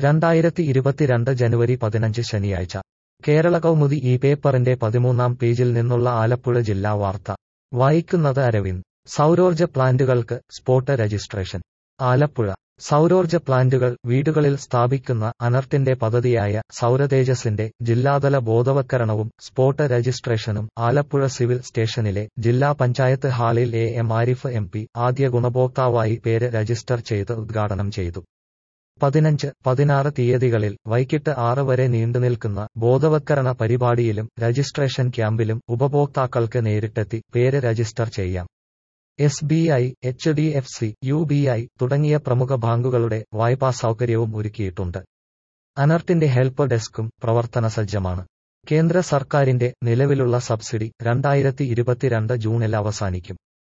രണ്ടായിരത്തി ഇരുപത്തിരണ്ട് ജനുവരി പതിനഞ്ച് ശനിയാഴ്ച കേരള കൗമുദി ഈ പേപ്പറിന്റെ പതിമൂന്നാം പേജിൽ നിന്നുള്ള ആലപ്പുഴ ജില്ലാ വാർത്ത വായിക്കുന്നത് അരവിന്ദ് സൗരോർജ്ജ പ്ലാന്റുകൾക്ക് സ്പോട്ട് രജിസ്ട്രേഷൻ ആലപ്പുഴ സൗരോർജ്ജ പ്ലാന്റുകൾ വീടുകളിൽ സ്ഥാപിക്കുന്ന അനർട്ടിന്റെ പദ്ധതിയായ സൗരതേജസിന്റെ ജില്ലാതല ബോധവത്കരണവും സ്പോട്ട് രജിസ്ട്രേഷനും ആലപ്പുഴ സിവിൽ സ്റ്റേഷനിലെ ജില്ലാ പഞ്ചായത്ത് ഹാളിൽ A M Arif M P ആദ്യ ഗുണഭോക്താവായി പേര് രജിസ്റ്റർ ചെയ്ത് ഉദ്ഘാടനം ചെയ്തു പതിനഞ്ച് പതിനാറ് തീയതികളിൽ വൈകിട്ട് ആറ് വരെ നീണ്ടുനിൽക്കുന്ന ബോധവത്കരണ പരിപാടിയിലും രജിസ്ട്രേഷൻ ക്യാമ്പിലും ഉപഭോക്താക്കൾക്ക് നേരിട്ടെത്തി പേര് രജിസ്റ്റർ ചെയ്യാം S B I H D F C U B I തുടങ്ങിയ പ്രമുഖ ബാങ്കുകളുടെ വായ്പാ സൗകര്യവും ഒരുക്കിയിട്ടുണ്ട് അനർട്ടിന്റെ ഹെൽപ്പ് ഡെസ്കും പ്രവർത്തന സജ്ജമാണ് കേന്ദ്ര സർക്കാരിന്റെ നിലവിലുള്ള സബ്സിഡി രണ്ടായിരത്തി ഇരുപത്തിരണ്ട് ജൂണിൽ അവസാനിക്കും